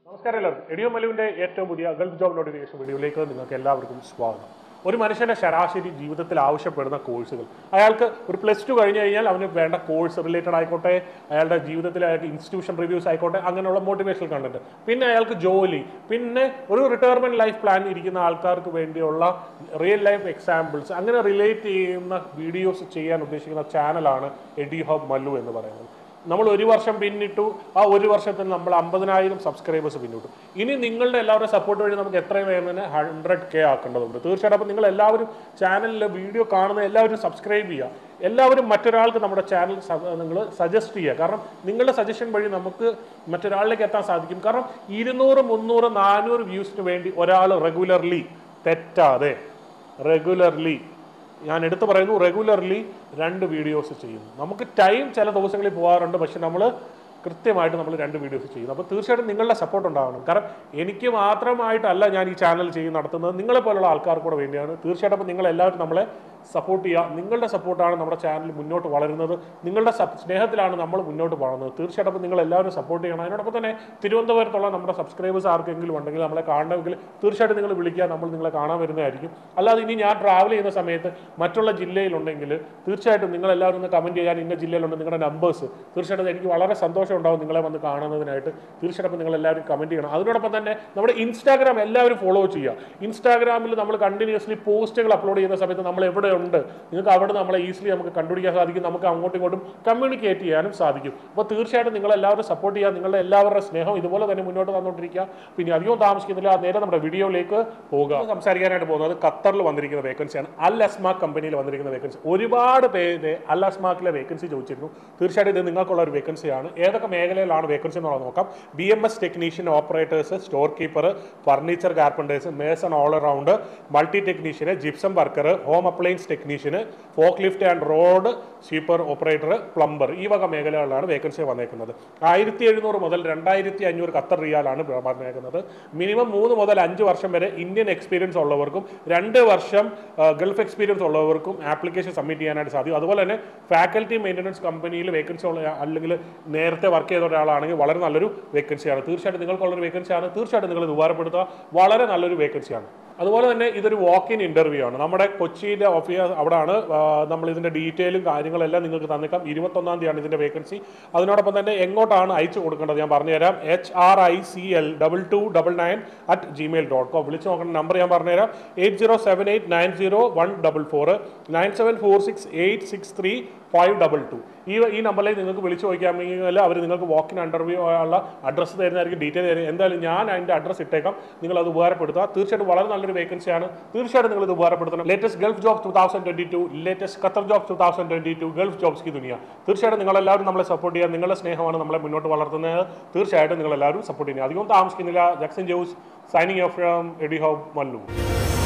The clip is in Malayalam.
നമസ്കാരം എല്ലാവർക്കും എഡിയോ മലുവിന്റെ ഏറ്റവും പുതിയ ഗൾഫ് ജോബ് നോട്ടിഫിക്കേഷൻ വീഡിയോയിലേക്ക് നിങ്ങൾക്ക് എല്ലാവർക്കും സ്വാഗതം ഒരു മനുഷ്യന്റെ ശരാശരി ജീവിതത്തിൽ ആവശ്യപ്പെടുന്ന കോഴ്സുകൾ അയാൾക്ക് ഒരു പ്ലസ് ടു കഴിഞ്ഞ് കഴിഞ്ഞാൽ അവന് വേണ്ട കോഴ്സ് റിലേറ്റഡ് ആയിക്കോട്ടെ അയാളുടെ ജീവിതത്തിലെ അയാൾക്ക് ഇൻസ്റ്റിറ്റ്യൂഷൻ റിവ്യൂസ് ആയിക്കോട്ടെ അങ്ങനെയുള്ള മോട്ടിവേഷണൽ കണ്ടന്റ് പിന്നെ അയാൾക്ക് ജോലി പിന്നെ ഒരു റിട്ടയർമെന്റ് ലൈഫ് പ്ലാൻ ഇരിക്കുന്ന ആൾക്കാർക്ക് വേണ്ടിയുള്ള റിയൽ ലൈഫ് എക്സാമ്പിൾസ് അങ്ങനെ റിലേറ്റ് ചെയ്യുന്ന വീഡിയോസ് ചെയ്യാൻ ഉദ്ദേശിക്കുന്ന ചാനലാണ് എഡി ഹോബ് മല്ലു എന്ന് പറയുന്നത് നമ്മൾ ഒരു വർഷം പിന്നിട്ടു ആ ഒരു വർഷത്തിൽ നമ്മൾ അമ്പതിനായിരം സബ്സ്ക്രൈബേഴ്സ് പിന്നിട്ടു ഇനി നിങ്ങളുടെ എല്ലാവരുടെ സപ്പോർട്ട് വഴി നമുക്ക് എത്രയും വേഗം തന്നെ ഹൺഡ്രഡ് കെ ആക്കേണ്ടതുണ്ട് തീർച്ചയായിട്ടും അപ്പോൾ നിങ്ങൾ എല്ലാവരും ചാനലിൽ വീഡിയോ കാണുന്ന എല്ലാവരും സബ്സ്ക്രൈബ് ചെയ്യുക എല്ലാവരും മറ്റൊരാൾക്ക് നമ്മുടെ ചാനൽ നിങ്ങൾ സജസ്റ്റ് ചെയ്യുക കാരണം നിങ്ങളുടെ സജഷൻ വഴി നമുക്ക് മറ്റൊരാളിലേക്ക് എത്താൻ സാധിക്കും കാരണം ഇരുന്നൂറ് മുന്നൂറ് നാനൂറ് വ്യൂസിന് വേണ്ടി ഒരാൾ റെഗുലർലി തെറ്റാതെ റെഗുലർലി ഞാൻ എടുത്തു പറയുന്നു റെഗുലർലി രണ്ട് വീഡിയോസ് ചെയ്യുന്നു നമുക്ക് ടൈം ചില ദിവസങ്ങളിൽ പോകാറുണ്ട് പക്ഷെ നമ്മൾ കൃത്യമായിട്ട് നമ്മൾ രണ്ട് വീഡിയോസ് ചെയ്യുന്നു അപ്പോൾ തീർച്ചയായിട്ടും നിങ്ങളുടെ സപ്പോർട്ട് ഉണ്ടാവണം കാരണം എനിക്ക് മാത്രമായിട്ടല്ല ഞാൻ ഈ ചാനൽ ചെയ്ത് നടത്തുന്നത് നിങ്ങളെ പോലുള്ള ആൾക്കാർക്ക് കൂടെ വേണ്ടിയാണ് തീർച്ചയായിട്ടും അപ്പോൾ നിങ്ങൾ എല്ലാവരും നമ്മളെ സപ്പോർട്ട് ചെയ്യുക നിങ്ങളുടെ സപ്പോർട്ടാണ് നമ്മുടെ ചാനൽ മുന്നോട്ട് വളരുന്നത് നിങ്ങളുടെ സപ്- സ്നേഹത്തിലാണ് നമ്മൾ മുന്നോട്ട് പോകുന്നത് തീർച്ചയായിട്ടും അപ്പോൾ നിങ്ങൾ എല്ലാവരും സപ്പോർട്ട് ചെയ്യണം അതിനോടൊപ്പം തന്നെ തിരുവനന്തപുരത്തുള്ള നമ്മുടെ സബ്സ്ക്രൈബേഴ്സ് ആർക്കെങ്കിലും ഉണ്ടെങ്കിൽ നമ്മളെ കാണണമെങ്കിൽ തീർച്ചയായിട്ടും നിങ്ങൾ വിളിക്കുക നമ്മൾ നിങ്ങളെ കാണാൻ വരുന്നതായിരിക്കും അല്ലാതെ ഇനി ഞാൻ ട്രാവൽ ചെയ്യുന്ന സമയത്ത് മറ്റുള്ള ജില്ലയിലുണ്ടെങ്കിൽ തീർച്ചയായിട്ടും നിങ്ങൾ എല്ലാവരും ഒന്ന് കമൻറ്റ് ചെയ്യാൻ ഇന്ന ജില്ലയിലുണ്ട് നിങ്ങളുടെ നമ്പേഴ്സ് തീർച്ചയായിട്ടും എനിക്ക് വളരെ സന്തോഷം ഉണ്ടാവും നിങ്ങളെ വന്ന് കാണുന്നതിനായിട്ട് തീർച്ചയായിട്ടും നിങ്ങൾ എല്ലാവരും കമൻറ്റ് ചെയ്യണം അതിനോടൊപ്പം തന്നെ നമ്മുടെ ഇൻസ്റ്റാഗ്രാം എല്ലാവരും ഫോളോ ചെയ്യുക ഇൻസ്റ്റാഗ്രാമിൽ നമ്മൾ കണ്ടിന്യൂസ്ലി പോസ്റ്റുകൾ അപ്ലോഡ് ചെയ്യുന്ന സമയത്ത് നമ്മൾ എവിടെ ഉണ്ട് നിങ്ങൾക്ക് അവിടെ നമ്മളെ ഈസിലി നമുക്ക് കണ്ടുപിടിക്കാൻ സാധിക്കും നമുക്ക് അങ്ങോട്ടും ഇങ്ങോട്ടും കമ്മ്യൂണിക്കേറ്റ് ചെയ്യാനും സാധിക്കും അപ്പോൾ തീർച്ചയായിട്ടും നിങ്ങൾ എല്ലാവരും സപ്പോർട്ട് ചെയ്യുക നിങ്ങളുടെ എല്ലാവരുടെ സ്നേഹം ഇതുപോലെ തന്നെ മുന്നോട്ട് തന്നുകൊണ്ടിരിക്കുക പിന്നെ അധികം താമസിക്കുന്നില്ല നേരെ നമ്മുടെ വീഡിയോയിലേക്ക് പോകുക ഇന്ന് സംസാരിക്കാനായിട്ട് പോകുന്നത് ഖത്തറിൽ വന്നിരിക്കുന്ന വേക്കൻസിയാണ് അൽ അസ്മാക് കമ്പനിയിൽ വന്നിരിക്കുന്ന വേക്കൻസി ഒരുപാട് പേര് അൽ അസ്മാക്കിലെ വേക്കൻസി ചോദിച്ചിരുന്നു തീർച്ചയായിട്ടും ഇത് നിങ്ങൾക്കുള്ള ഒരു വേക്കൻസിയാണ് ഏതൊക്കെ മേഖലയിലാണ് വേക്കൻസി എന്നുള്ളത് നോക്കാം B M S technician operators store keeper furniture carpenters mason all around multi ടെക്നീഷ്യന് ജിപ്സം വർക്കർ ഹോം അപ്ലയൻസ് ടെക്നീഷ്യന് fork lift and road sweeper operator plumber ഈ വക മേഖലകളിലാണ് വേക്കൻസി വന്നേക്കുന്നത് ആയിരത്തി എഴുന്നൂറ് മുതൽ രണ്ടായിരത്തി അഞ്ഞൂറ് ഖത്തർ റിയാലാണ് വന്നേക്കുന്നത് മിനിമം മൂന്ന് മുതൽ അഞ്ച് വർഷം വരെ ഇന്ത്യൻ എക്സ്പീരിയൻസ് ഉള്ളവർക്കും രണ്ട് വർഷം ആ, ഗൾഫ് എക്സ്പീരിയൻസ് ഉള്ളവർക്കും ആപ്ലിക്കേഷൻ സബ്മിറ്റ് ചെയ്യാനായിട്ട് സാധിക്കും അതുപോലെ തന്നെ ഫാക്കൽറ്റി മെയിൻ്റനൻസ് കമ്പനിയിൽ വേക്കൻസി ഉള്ള അല്ലെങ്കിൽ നേരത്തെ വർക്ക് ചെയ്ത ഒരാളാണെങ്കിൽ വളരെ നല്ലൊരു വേക്കൻസിയാണ് തീർച്ചയായിട്ടും നിങ്ങൾക്കുള്ളൊരു വേക്കൻസിയാണ് തീർച്ചയായിട്ടും നിങ്ങൾ ഇത് ഉപകാരപ്പെടുത്തുക വളരെ നല്ലൊരു വേക്കൻസിയാണ് അതുപോലെ തന്നെ ഇതൊരു വാക്ക് ഇൻ ഇന്റർവ്യൂ ആണ് നമ്മുടെ കൊച്ചിയിലെ ഓഫീസ് അവിടെയാണ് ആ, നമ്മൾ ഇതിന്റെ ഡീറ്റെയിലും കാര്യങ്ങളെല്ലാം നിങ്ങൾക്ക് തന്നേക്കാം ഇരുപത്തൊന്നാം തീയതിയാണ് ഇതിന്റെ വേക്കൻസി അതിനോടൊപ്പം തന്നെ എങ്ങോട്ടാണ് അയച്ചു കൊടുക്കേണ്ടത് ഞാൻ പറഞ്ഞുതരാം H R I C L double two double nine at Gmail dot com വിളിച്ച് നോക്കേണ്ട നമ്പർ ഞാൻ പറഞ്ഞുതരാം eight zero seven eight nine zero one double four nine seven four six eight six three five double two ഈ ഈ നമ്പറിലേക്ക് നിങ്ങൾക്ക് വിളിച്ച് ചോദിക്കാമെങ്കിൽ അവർ നിങ്ങൾക്ക് വാക്കിൻ ഇന്റർവ്യൂ ഉള്ള അഡ്രസ്സ് തരുന്നതായിരിക്കും ഡീറ്റെയിൽ തരും എന്തായാലും ഞാൻ അതിൻ്റെ അഡ്രസ്സ് ഇട്ടേക്കാം നിങ്ങൾ അത് ഉപകാരപ്പെടുത്തുക തീർച്ചയായിട്ടും വളരെ നല്ലൊരു വേക്കൻസിയാണ് തീർച്ചയായിട്ടും നിങ്ങൾ ഇത് ഉപകാരപ്പെടുത്തണം latest Gulf job two thousand twenty two latest Qatar job two thousand twenty two Gulf jobs കി ദുനിയ തീർച്ചയായിട്ടും നിങ്ങളെല്ലാവരും നമ്മളെ സപ്പോർട്ട് ചെയ്യുക നിങ്ങളുടെ സ്നേഹമാണ് നമ്മളെ മുന്നോട്ട് വളർത്തുന്നത് തീർച്ചയായിട്ടും നിങ്ങളെല്ലാവരും സപ്പോർട്ട് ചെയ്യുക അധികം താമസിക്കുന്നില്ല Jackson Jose signing off from എഡി ഹോബ് മല്ലു